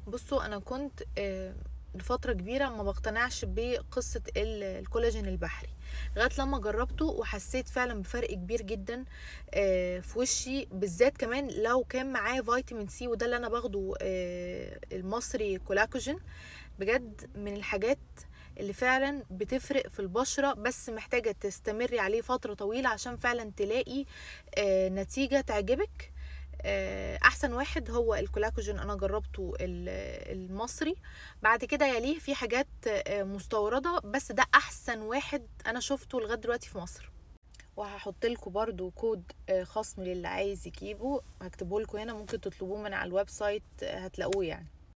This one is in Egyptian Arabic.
بصوا انا كنت آه، لفترة كبيرة ما بقتنعش بقصة ال- الكولاجين البحري لغاية لما جربته وحسيت فعلا بفرق كبير جدا آه، في وشي بالذات كمان لو كان معاه فيتامين سي وده اللي انا باخده آه، المصري كولاكوجين بجد من الحاجات اللي فعلا بتفرق في البشرة بس محتاجة تستمري عليه فترة طويلة عشان فعلا تلاقي آه، نتيجة تعجبك آه، احسن واحد هو الكولاكوجين انا جربته ال- المصري بعد كده يليه في حاجات آه، مستوردة بس ده احسن واحد انا شفته لغاية دلوقتي في مصر وهحط لكم برضو كود آه، خصم للي عايز يجيبه هكتبه لكم هنا ممكن تطلبوه من على الويب سايت آه، هتلاقوه يعني